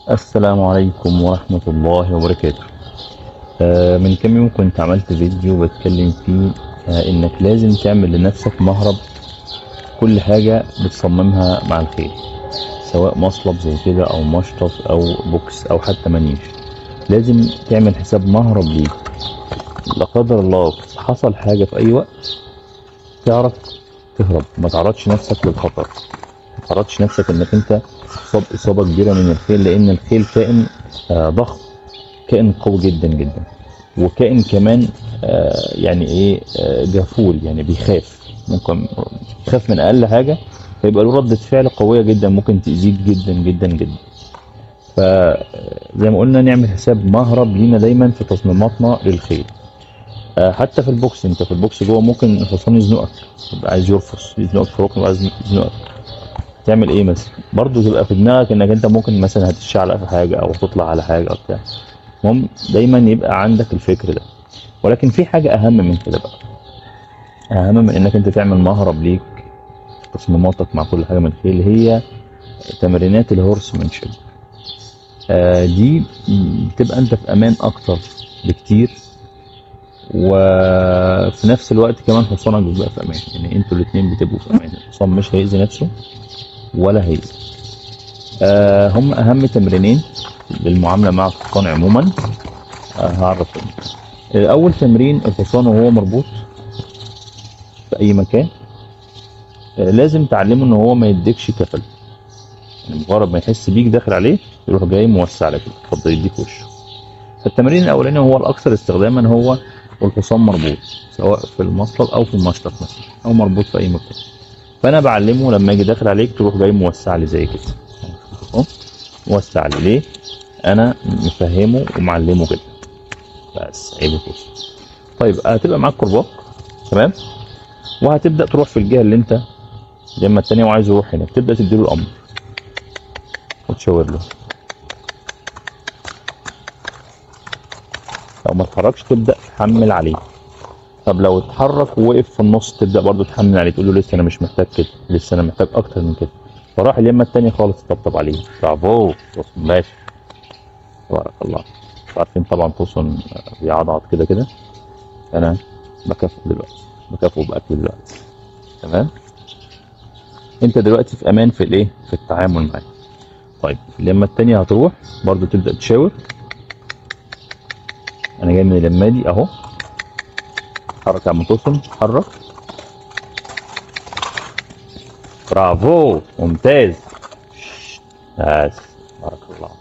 السلام عليكم ورحمة الله وبركاته آه، من كام يوم كنت عملت فيديو بتكلم فيه آه، انك لازم تعمل لنفسك مهرب كل حاجة بتصممها مع الخيل سواء مصلب زي كده او مشطط او بوكس او حتى منيش لازم تعمل حساب مهرب ليك لا قدر الله حصل حاجة في اي وقت تعرف تهرب ما تعرضش نفسك للخطر ما تعرضش نفسك انك انت تصاب اصابة كبيرة من الخيل لان الخيل كائن آه، ضخم كائن قوي جدا جدا وكائن كمان آه، يعني ايه آه، جفول يعني بيخاف ممكن يخاف من اقل حاجه فيبقى له ردة فعل قويه جدا ممكن تأذيك جدا جدا جدا فزي ما قلنا نعمل حساب مهرب لينا دايما في تصميماتنا للخيل آه، حتى في البوكس انت في البوكس جوه ممكن الحصان يزنقك يبقى عايز يرفص يزنقك في ركن عايز يزنقك تعمل ايه مثلا برضه تبقى في دماغك انك انت ممكن مثلا هتتشعلق في حاجه او تطلع على حاجه او بتاع المهم دايما يبقى عندك الفكر ده ولكن في حاجه اهم من كده بقى اهم من انك انت تعمل مهرب ليك في تصميماتك مع كل حاجه من الخيل هي تمرينات الهورسمانشيب آه دي بتبقى انت في امان اكتر بكتير وفي نفس الوقت كمان حصانك بيبقى في امان يعني انتوا الاثنين بتبقوا في امان الحصان مش هيأذي نفسه ولا هيأذي آه هم اهم تمرينين للمعامله مع الحصان عموما آه هعرفهم آه اول تمرين الحصان وهو مربوط في اي مكان آه لازم تعلمه ان هو ما يديكش كفل يعني مجرد ما يحس بيك داخل عليه يروح جاي موسع لك كده اتفضل يديك وشه التمرين الاولاني هو الاكثر استخداما هو والحصان مربوط سواء في المصلب او في المشرق مثلا او مربوط في اي مكان فانا بعلمه لما يجي داخل عليك تروح جاي موسع لي زي كده اهو موسع لي ليه انا مفهمه ومعلمه كده بس عيب الفلوس طيب هتبقى معاك كرباج تمام وهتبدا تروح في الجهه اللي انت لما التانية وعايز يروح هنا تبدا تديله الامر وتشاور له لو ما اتحركش تبدا تحمل عليه طب لو اتحرك ووقف في النص تبدا برضو تحمل عليه تقول له لسه انا مش محتاج كده لسه انا محتاج اكتر من كده فراح اليمه التانية خالص طبطب عليه برافو توصل ماشي تبارك الله عارفين طبعا توصل بيعضعض كده كده انا بكافئه دلوقتي بكافئه باكل دلوقتي تمام انت دلوقتي في امان في الايه في التعامل معاه طيب اللمه التانية هتروح برضو تبدا تشاور انا جاي من اللمه دي اهو حرك يا عم توصل حرك برافو ممتاز بس بارك الله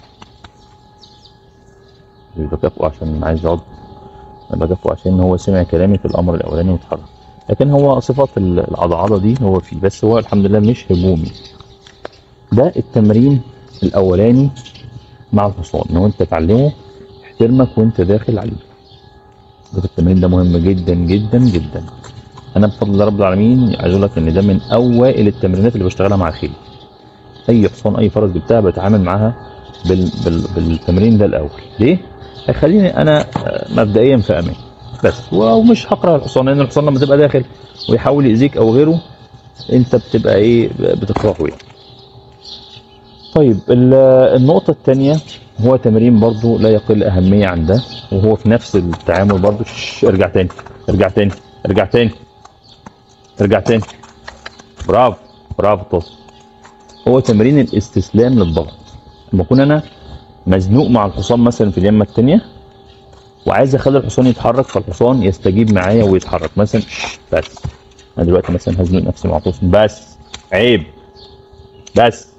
مش بكافئه عشان عايز يقعد انا بكافئه عشان هو سمع كلامي في الامر الاولاني واتحرك لكن هو صفات العضعضه دي هو فيه بس هو الحمد لله مش هجومي ده التمرين الاولاني مع الحصان ان هو انت تعلمه يحترمك وانت داخل عليه ده التمرين ده مهم جدا جدا جدا انا بفضل الله رب العالمين عايز اقول لك ان ده من اوائل التمرينات اللي بشتغلها مع الخيل اي حصان اي فرس جبتها بتعامل معاها بال... بال... بالتمرين ده الاول ليه هيخليني انا مبدئيا في امان بس ومش هكره الحصان لان الحصان لما تبقى داخل ويحاول يأذيك او غيره انت بتبقى ايه بتكرهه يعني طيب النقطة الثانية هو تمرين برضو لا يقل أهمية عن ده وهو في نفس التعامل برضو شش ارجع تاني ارجع تاني ارجع تاني ارجع تاني برافو برافو توصل هو تمرين الاستسلام للضغط لما اكون انا مزنوق مع الحصان مثلا في اليمة التانية وعايز اخلي الحصان يتحرك فالحصان يستجيب معايا ويتحرك مثلا بس انا دلوقتي مثلا هزنق نفسي مع الحصان بس عيب بس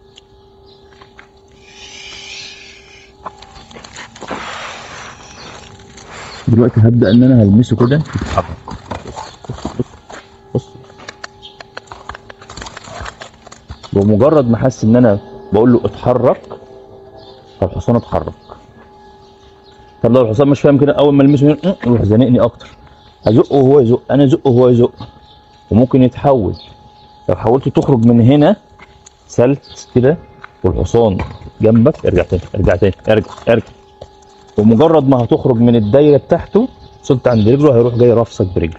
دلوقتي هبدا ان انا هلمسه كده يتحرك بص بص بمجرد ما حس ان انا بقول له اتحرك فالحصان اتحرك طب لو الحصان مش فاهم كده اول ما المسه هنا يروح زانقني اكتر ازقه وهو يزق انا ازقه وهو يزق وممكن يتحول لو حاولت تخرج من هنا سلت كده والحصان جنبك ارجع تاني ارجع تاني ارجع ارجع ومجرد ما هتخرج من الدايره بتاعته وصلت عند رجله هيروح جاي رافسك برجله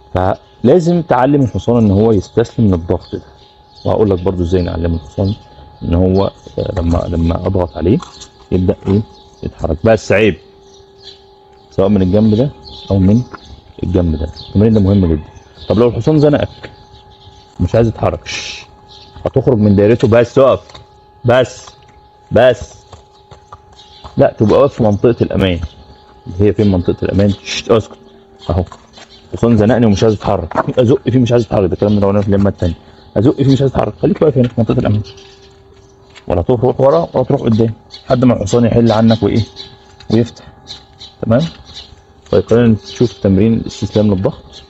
فلازم تعلم الحصان ان هو يستسلم للضغط ده وهقول لك برضو ازاي نعلم الحصان ان هو آه، لما لما اضغط عليه يبدا ايه يتحرك بس عيب سواء من الجنب ده او من الجنب ده التمرين ده مهم جدا طب لو الحصان زنقك مش عايز يتحرك شش. هتخرج من دايرته بس اقف بس بس لا تبقى واقف في منطقه الامان اللي هي فين منطقه الامان شش، اسكت اهو الحصان زنقني ومش عايز يتحرك ازق فيه مش عايز يتحرك ده الكلام ده لو انا في اللمه الثانيه ازق فيه مش عايز يتحرك خليك واقف هنا في منطقه الامان ولا تروح ورا ولا تروح قدام لحد ما الحصان يحل عنك وايه ويفتح تمام طيب خلينا نشوف تمرين الاستسلام للضغط